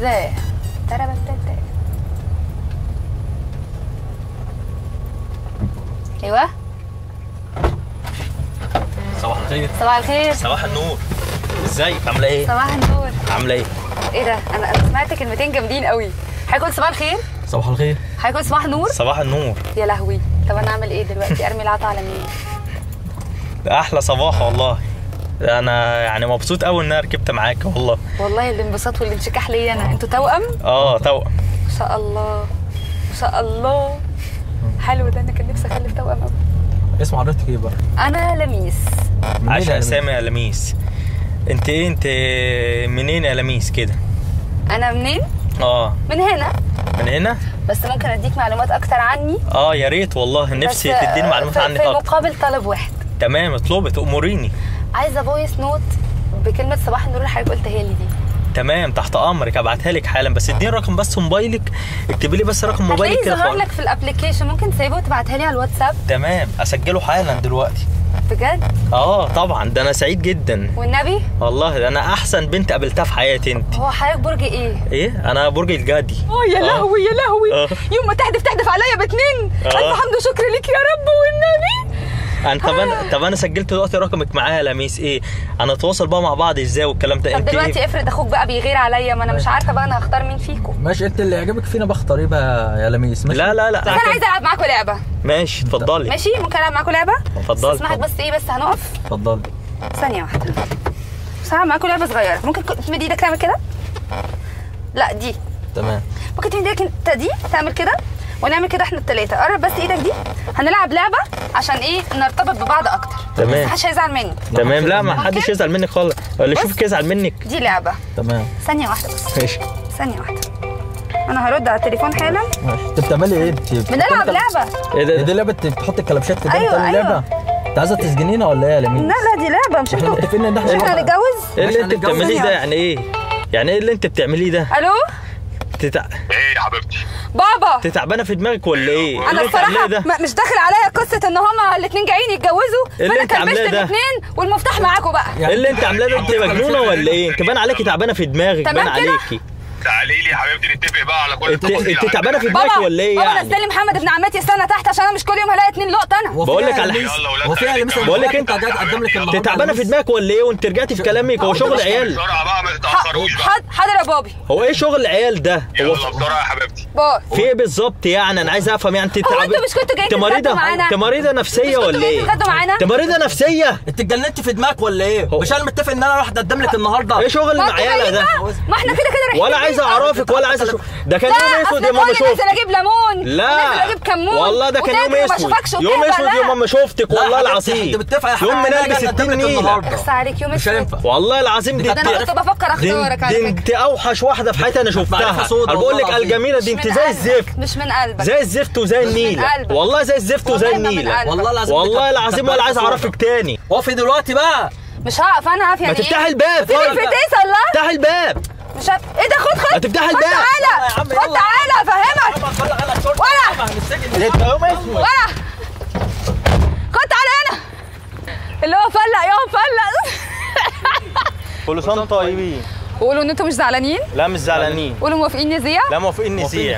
ذا تربتت ايوه صباح الخير صباح الخير صباح النور ازيك عامله ايه صباح النور عامله ايه ايه ده انا انا سمعت كلمتين جامدين قوي هيكون صباح الخير صباح الخير هيكون صباح النور صباح النور يا لهوي طب انا اعمل ايه دلوقتي ارمي العطا على مين ده احلى صباح والله انا يعني مبسوط قوي ان انا ركبت معاك والله والله الانبساط والانشكاح ليا انا انتوا توأم اه توأم ما شاء الله ما شاء الله حلو ده انا كان نفسي اخلف توأم قوي اسم حضرتك ايه بقى؟ انا لميس منين عايشه يا اسامه يا لميس انت ايه انت منين يا لميس كده انا منين اه من هنا من هنا بس ممكن اديك معلومات اكتر عني اه يا ريت والله نفسي بس، تديني معلومات في- عنك في اكتر مقابل طلب واحد تمام اطلبي تأمريني عايزه فويس نوت بكلمه صباح النور اللي حضرتك قلتها لي دي تمام تحت امرك ابعتها لك حالا بس اديني رقم بس موبايلك اكتبي لي بس رقم موبايلك هتلاقيه كده ظهر خالص. لك في الابلكيشن ممكن تسيبه وتبعتها لي على الواتساب تمام اسجله حالا دلوقتي بجد اه طبعا ده انا سعيد جدا والنبي والله ده انا احسن بنت قابلتها في حياتي انت هو حضرتك برج ايه ايه انا برج الجدي اه يا آه. لهوي يا لهوي آه. يوم ما تحدف تحدف عليا باتنين آه. الف حمد وشكر ليك يا رب والنبي انا طب انا طب انا سجلت دلوقتي رقمك معايا يا لميس ايه انا اتواصل بقى مع بعض ازاي والكلام ده طب انت دلوقتي ايه افرض اخوك بقى بيغير عليا ما انا مش عارفه بقى انا هختار مين فيكم ماشي انت اللي يعجبك فينا بختار ايه بقى يا لميس ماشي لا لا لا بس انا عايزه العب معاكم لعبه ماشي اتفضلي ماشي ممكن العب معاكم لعبه اتفضلي، بس اسمحك اتفضلي. بس ايه بس هنقف اتفضلي ثانيه واحده بس هلعب معاكم لعبه صغيره ممكن ك- تمد ايدك تعمل كده لا دي تمام ممكن تمد ايدك انت دي تعمل كده ونعمل كده احنا التلاته قرب بس ايدك دي هنلعب لعبه عشان ايه نرتبط ببعض اكتر تمام. بس محدش هيزعل مني تمام لا ما ممكن؟ حدش يزعل منك خالص اللي بص. يشوفك يزعل منك دي لعبه تمام ثانيه واحده بس ماشي ثانيه واحده انا هرد على التليفون حالا ماشي انت بتعملي ايه انت بنلعب لعبه ايه ايه ده دي لعبه بتحط الكلبشات في أيوة، أيوة تعمل أيوة. لعبه انت عايزه تسجنينا ولا ايه يا لميس؟ لا لا دي لعبه مش احنا انتوا متفقين ان مش احنا احنا هنتجوز ايه اللي انت هنتجوز بتعمليه ده يعني. يعني ايه يعني ايه اللي انت بتعمليه ده الو تتع... ايه يا حبيبتي بابا انت تعبانه في دماغك ولا ايه ايه انا اللي انت الصراحه عاملاه ده م- مش داخل عليا قصه ان هما الاثنين جايين يتجوزوا إيه اللي فانا انت عاملاه كلبشت ده؟ الاثنين والمفتاح معاكم بقى ايه اللي انت عاملاه ده انت مجنونه ولا ايه انت بان عليكي تعبانه في دماغك تمام بان كده؟ عليكي تعالي لي يا حبيبتي نتفق بقى على كل انت التفاصيل انت على تعبانه في فكرة. دماغك بابا ولا ايه بابا يعني نزل لي محمد ابن عمتي استنى تحت عشان انا مش كل يوم هلاقي اتنين لقطه انا هو بقول في لك إيه على يا حاجة. لميس؟ يلا ولاد هو في إيه يا تعالي لميس نتجوز. بقول لك انت انت جاي تقدم لك يلا. انت تعبانه في دماغك ولا ايه وانت رجعتي في كلامك هو شغل عيال بسرعه بقى ما تتاخروش بقى حاضر حاضر يا بابي هو ايه شغل العيال ده هو يلا بسرعه يا حبيبتي باي في ايه بالظبط يعني انا عايز افهم يعني انت هو تعب- انتوا مش كنتوا جايين انت مريضه تتغدوا معانا؟ انت مريضه مش نفسيه كنتوا ولا جايين ايه تتغدوا معانا انت مريضه نفسيه انت اتجننت في دماغك ولا ايه؟ هو- مش انا متفق ان انا راح اقدم لك النهارده ايه شغل ما انتوا العيال جايين ده بقى. ما احنا كده كده رايحين ولا البيت. عايز اعرفك ولا عايز اشوف ده كان لا يوم اصل اسود يوم ما كل نازل شفت اجيب ليمون لا نازل اجيب كمون والله ده كان يوم وتاكل وما اسود اشوفكش يوم وكده، اسود لا. يوم ما شفتك لا والله حبيبتي، العظيم انت بتتفق يا يوم حبيبي، من انا قلبي جاي اقدم 60 لك نيله النهارده بس عليك يوم مش اسود هينفع والله العظيم دي ده انا كنت بفكر دي, اختارك دي على فكره انت اوحش واحده في حياتي انا معرفة شفتها سودا انا بقول لك والله الجميله دي مش انت من زي قلبك. الزفت مش من قلبك زي الزفت وزي من النيله قلبك. والله زي الزفت وزي والله ما من النيله قلبك. والله العظيم والله انت العظيم كانت ولا عايز سودا. اعرفك تاني وقفي دلوقتي بقى مش هقف انا هقف ما يعني تفتحي ايه الباب في طيب في ايه الله افتحي الباب مش هقف. ايه ده خد خد ما تفتحي خد الباب. تعالى يا عم خد يلا. تعالى افهمك ولا انت يوم اسود ولا خد تعالى هنا اللي هو فلق يوم فلق كل سنه وانتم طيبين قولوا ان انتوا مش زعلانين لا مش زعلانين قولوا موافقين نذيع لا موافقين نسيع